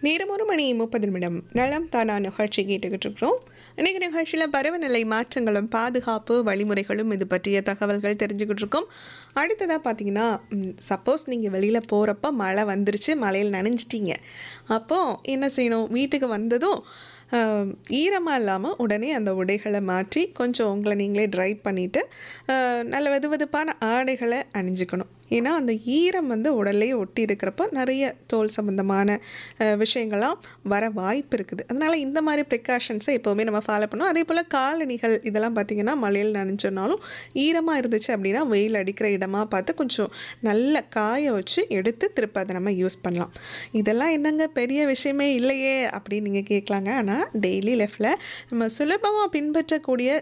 நேரம் ஒரு மணி முப்பது நிமிடம் நலம் தானா நிகழ்ச்சி கேட்டுக்கிட்டு இருக்கிறோம் இன்னைக்கு நிகழ்ச்சியில் பருவநிலை மாற்றங்களும் பாதுகாப்பு வழிமுறைகளும் இது பற்றிய தகவல்கள் தெரிஞ்சுக்கிட்டு இருக்கோம் அடுத்ததாக பார்த்தீங்கன்னா சப்போஸ் நீங்கள் வெளியில் போகிறப்ப மழை வந்துருச்சு மழையில் நனைஞ்சிட்டீங்க அப்போது என்ன செய்யணும் வீட்டுக்கு வந்ததும் ஆஹ், ஈரமாக இல்லாமல் உடனே அந்த உடைகளை மாற்றி கொஞ்சம் உங்களை நீங்களே ட்ரை பண்ணிவிட்டு நல்ல வெது வெதுப்பான ஆடைகளை அணிஞ்சுக்கணும் ஏன்னா அந்த ஈரம் வந்து உடல்லையே ஒட்டி இருக்கிறப்ப நிறைய தோல் சம்மந்தமான அஹ், விஷயங்கள்லாம் வர வாய்ப்பு இருக்குது அதனால் இந்த மாதிரி ப்ரிகாஷன்ஸை எப்போவுமே நம்ம ஃபாலோ பண்ணணும் அதே போல் காலணிகள் இதெல்லாம் பார்த்திங்கன்னா மழையில் நனைஞ்சோனாலும் ஈரமாக இருந்துச்சு அப்படின்னா வெயில் அடிக்கிற இடமா பார்த்து கொஞ்சம் நல்ல காய வச்சு எடுத்து திருப்ப அதை நம்ம யூஸ் பண்ணலாம் இதெல்லாம் என்னங்க பெரிய விஷயமே இல்லையே அப்படின்னு நீங்கள் கேட்கலாங்க ஆனால் டெய்லி லைஃப்பில் நம்ம சுலபமாக பின்பற்றக்கூடிய